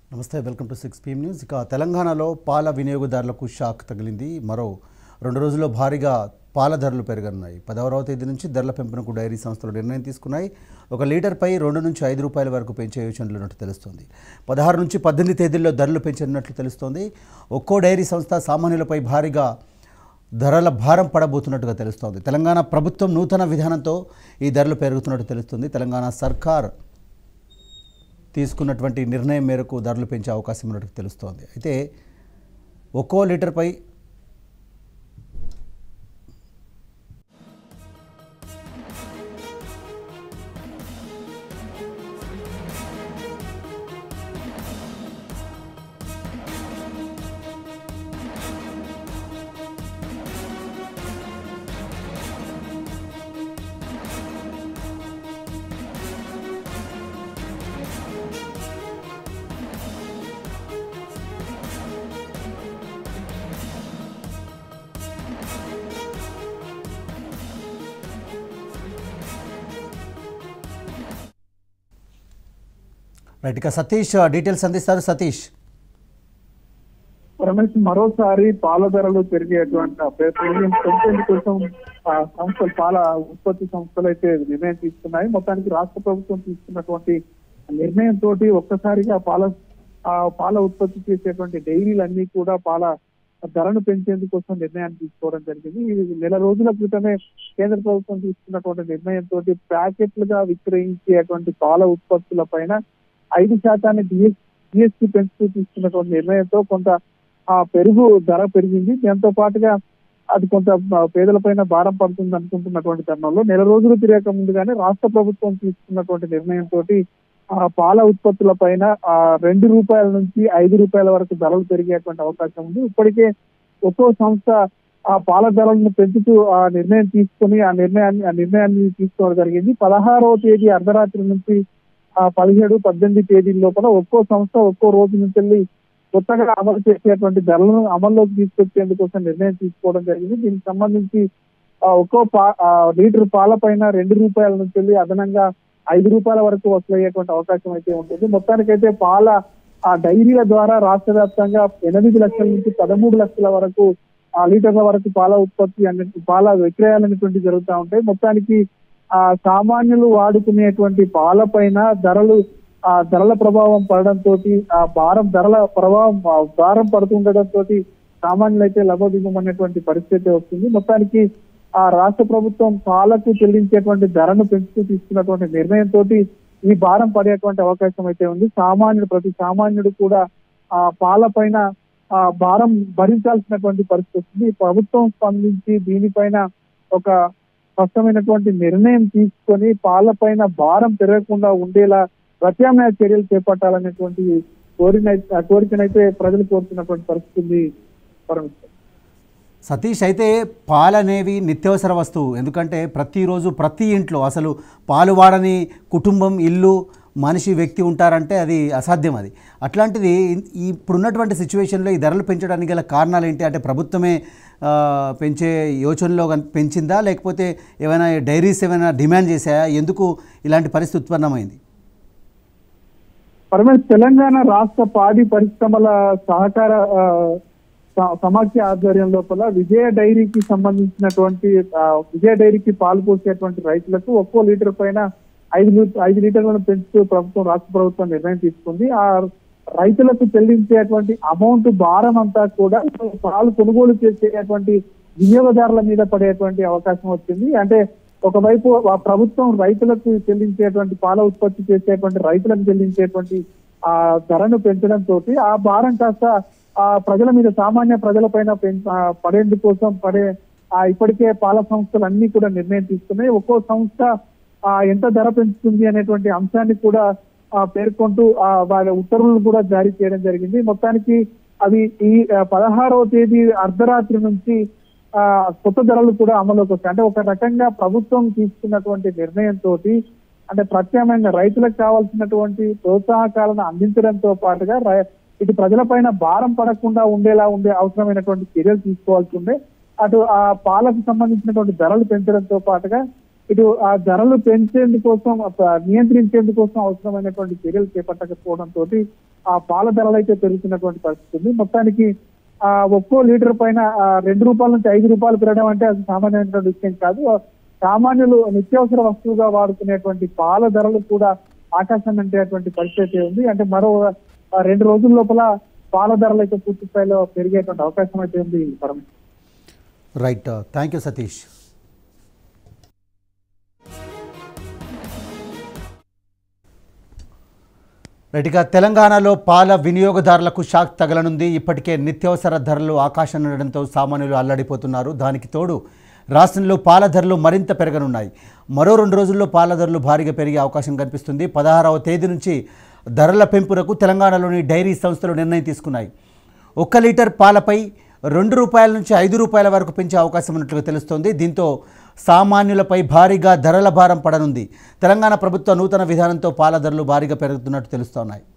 నమస్తే welcome to six PM news ఇక తెలంగాణలో పాల వినియోగదారులకు షాక్ తగిలింది మరో రెండు రోజుల్లో భారీగా పాల ధరలు పెరగనున్నాయి పదహారవ తేదీ నుంచి ధరల పెంపునకు డైరీ సంస్థలు నిర్ణయం తీసుకున్నాయి ఒక లీటర్పై రెండు నుంచి ఐదు రూపాయల వరకు పెంచే యోచనలు ఉన్నట్టు తెలుస్తోంది పదహారు నుంచి పద్దెనిమిది తేదీల్లో ధరలు పెంచనున్నట్లు తెలుస్తోంది ఒక్కో డైరీ సంస్థ సామాన్యులపై భారీగా ధరల భారం పడబోతున్నట్టుగా తెలుస్తోంది తెలంగాణ ప్రభుత్వం నూతన విధానంతో ఈ ధరలు పెరుగుతున్నట్టు తెలుస్తుంది తెలంగాణ సర్కార్ తీసుకున్నటువంటి నిర్ణయం మేరకు ధరలు పెంచే అవకాశం ఉన్నట్టు తెలుస్తోంది అయితే ఒక్కో లీటర్పై రైట్ ఇక సతీష్ డీటెయిల్స్ అందిస్తారు సతీష్ రమేష్ మరోసారి పాల ధరలు పెరిగేటువంటి ఆ పె- పెరిగే పెంచేందు కోసం ఆ సంస్థలు పాల ఉత్పత్తి సంస్థలు అయితే నిర్ణయం తీసుకున్నాయి మొత్తానికి రాష్ట్ర ప్రభుత్వం తీసుకున్నటువంటి నిర్ణయం తోటి ఒక్కసారిగా పాల ఆ పాల ఉత్పత్తి చేసేటువంటి డైరీలన్నీ కూడా పాల ధరను పెంచేందుకు కోసం నిర్ణయాన్ని తీసుకోవడం జరిగింది ఇది నెల రోజుల క్రితమే కేంద్ర ప్రభుత్వం తీసుకున్నటువంటి నిర్ణయంతో ప్యాకెట్లుగా విక్రయించేటువంటి పాల ఉత్పత్తుల పైన ఐదు శాతాన్ని జిఎస్టీ పెంచుతూ తీసుకున్నటువంటి నిర్ణయంతో కొంత ఆ పెరుగు ధర పెరిగింది దాంతో పాటుగా అది కొంత పేదలపైన భారం పడుతుంది అనుకుంటున్నటువంటి తరుణంలో నెల రోజులు తిరగక ముందుగానే రాష్ట్ర ప్రభుత్వం తీసుకున్నటువంటి నిర్ణయంతో ఆ పాల ఉత్పత్తుల పైన ఆ రెండు రూపాయల నుంచి ఐదు రూపాయల వరకు ధరలు పెరిగేటువంటి అవకాశం ఉంది ఇప్పటికే ఒక్కో సంస్థ ఆ పాల ధరలను పెంచుతూ ఆ నిర్ణయం తీసుకొని ఆ నిర్ణయాన్ని ఆ నిర్ణయాన్ని తీసుకోవడం జరిగింది పదహారవ తేదీ అర్ధరాత్రి నుంచి ఆ పదిహేడు పద్దెనిమిది తేదీల లోపల ఒక్కో సంస్థ ఒక్కో రోజు నుంచి వెళ్ళి కొత్తగా అమలు చేసేటువంటి ధరలను అమల్లోకి తీసుకొచ్చేందుకోసం నిర్ణయం తీసుకోవడం జరిగింది దీనికి సంబంధించి ఆ, ఒక్కో పా ఆ, లీటర్ పాల పైన రెండు రూపాయల నుంచి వెళ్ళి అదనంగా ఐదు రూపాయల వరకు వసూలయ్యేటువంటి అవకాశం అయితే ఉంటుంది మొత్తానికైతే పాల ఆ డైరీల ద్వారా రాష్ట్ర వ్యాప్తంగా ఎనిమిది లక్షల నుంచి పదమూడు లక్షల వరకు ఆ లీటర్ల వరకు పాల ఉత్పత్తి అనే పాల విక్రయాలు అనేటువంటి జరుగుతూ ఉంటాయి మొత్తానికి ఆ సామాన్యులు వాడుకునేటువంటి పాల పైన ధరలు ఆ ధరల ప్రభావం పడడంతో ఆ భారం ధరల ప్రభావం ఆ భారం పడుతుండటంతో సామాన్యులు అయితే లభదిగమనేటువంటి పరిస్థితి వస్తుంది మొత్తానికి ఆ రాష్ట్ర ప్రభుత్వం పాలకు చెల్లించేటువంటి ధరను పెంచుతూ తీసుకున్నటువంటి నిర్ణయంతో ఈ భారం పడేటువంటి అవకాశం అయితే ఉంది సామాన్యుడు ప్రతి సామాన్యుడు కూడా ఆ పాల పైన ఆ భారం భరించాల్సినటువంటి పరిస్థితి వస్తుంది ప్రభుత్వం స్పందించి దీనిపైన ఒక స్పష్టమైనటువంటి నిర్ణయం తీసుకొని పాల పైన భారం పెరగకుండా ఉండేలా ప్రత్యామ్నాయ చర్యలు చేపట్టాలనేటువంటి కోరిన కోరికనైతే ప్రజలు కోరుతున్నటువంటి పరిస్థితి ఉంది పరమేశ్వర్ సతీష్ అయితే పాలు అనేవి నిత్యావసర వస్తువు ఎందుకంటే ప్రతిరోజు ప్రతి ఇంట్లో అసలు పాలు వాడని కుటుంబం ఇల్లు మనిషి వ్యక్తి ఉంటారంటే అది అసాధ్యం అది అట్లాంటిది ఈ ఇప్పుడున్నటువంటి సిచ్యువేషన్లో ఈ ధరలు పెంచడానికి గల కారణాలు ఏంటి అంటే ప్రభుత్వమే ఆ, పెంచే యోచనలో కన్- పెంచిందా లేకపోతే ఏమైనా డైరీస్ ఏమైనా డిమాండ్ చేశాయా ఎందుకు ఇలాంటి పరిస్థితి ఉత్పన్నమైంది పరమేశ్ తెలంగాణ రాష్ట్ర పాడి పరిశ్రమల సహకార ఆ, స- సమాఖ్య ఆధ్వర్యం లోపల విజయ డైరీకి సంబంధించినటువంటి ఆ, విజయ డైరీకి పాలు పోసేటువంటి రైతులకు ఒక్కో లీటర్ పైన ఐదు లీ- ఐదు లీటర్లను పెంచుతూ ప్రభుత్వం రాష్ట్ర ప్రభుత్వం నిర్ణయం తీసుకుంది ఆ రైతులకు చెల్లించేటువంటి అమౌంట్ భారం అంతా కూడా పాలు కొనుగోలు చేసేటువంటి వినియోగదారుల మీద పడేటువంటి అవకాశం వచ్చింది అంటే ఒకవైపు ఆ ప్రభుత్వం రైతులకు చెల్లించేటువంటి పాల ఉత్పత్తి చేసేటువంటి రైతులకు చెల్లించేటువంటి ఆ ధరను పెంచడం తోటి ఆ భారం కాస్త ఆ ప్రజల మీద సామాన్య ప్రజల పైన పడేందుకు కోసం పడే ఆ ఇప్పటికే పాల సంస్థలు అన్ని కూడా నిర్ణయం తీసుకున్నాయి ఒక్కో సంస్థ ఆ ఎంత ధర పెంచుతుంది అనేటువంటి అంశాన్ని కూడా ఆ పేర్కొంటూ ఆ వాళ్ళ ఉత్తర్వులను కూడా జారీ చేయడం జరిగింది మొత్తానికి అవి ఈ ఆ, పదహారవ తేదీ అర్ధరాత్రి నుంచి ఆ కొత్త ధరలు కూడా అమలులోకి వస్తాయి అంటే ఒక రకంగా ప్రభుత్వం తీసుకున్నటువంటి నిర్ణయంతో అంటే ప్రత్యామ్నాయంగా రైతులకు కావాల్సినటువంటి ప్రోత్సాహకాలను అందించడంతో పాటుగా రై- ఇటు ప్రజలపైన భారం పడకుండా ఉండేలా ఉండే అవసరమైనటువంటి చర్యలు తీసుకోవాల్సి ఉండే అటు ఆ పాలకు సంబంధించినటువంటి ధరలు పెంచడంతో పాటుగా ఇటు ఆ ధరలు పెంచేందుకోసం ఆ, నియంత్రించేందుకోసం అవసరమైనటువంటి చర్యలు చేపట్టకపోవడంతో ఆ పాల ధరలు అయితే పెరుగుతున్నటువంటి పరిస్థితి ఉంది మొత్తానికి ఆ ఒక్కో లీటర్ పైన ఆ, రెండు రూపాయల నుంచి ఐదు రూపాయలు పెరగడం అంటే అది సామాన్యమైనటువంటి విషయం కాదు సామాన్యులు నిత్యావసర వస్తువుగా వాడుకునేటువంటి పాల ధరలు కూడా ఆకాశం అంటేటువంటి పరిస్థితి ఉంది అంటే మరో ఆ, రెండు రోజుల లోపల పాల ధరలు అయితే పూర్తి స్థాయిలో పెరిగేటువంటి అవకాశం అయితే ఉంది Parameshwar right thank you Satish right ఇక తెలంగాణలో పాల వినియోగదారులకు షాక్ తగలనుంది ఇప్పటికే నిత్యావసర ధరలు ఆకాశం ఉండడంతో సామాన్యులు అల్లాడిపోతున్నారు దానికి తోడు రాష్ట్రంలో పాల ధరలు మరింత పెరగనున్నాయి మరో రెండు రోజుల్లో పాల ధరలు భారీగా పెరిగే అవకాశం కనిపిస్తుంది పదహారవ తేదీ నుంచి ధరల పెంపునకు తెలంగాణలోని డైరీ సంస్థలు నిర్ణయం తీసుకున్నాయి ఒక్క లీటర్ పాలపై రెండు రూపాయల నుంచి ఐదు రూపాయల వరకు పెంచే అవకాశం ఉన్నట్లుగా తెలుస్తోంది దీంతో సామాన్యులపై భారీగా ధరల భారం పడనుంది తెలంగాణ ప్రభుత్వ నూతన విధానంతో పాల ధరలు భారీగా పెరుగుతున్నట్టు తెలుస్తున్నాయి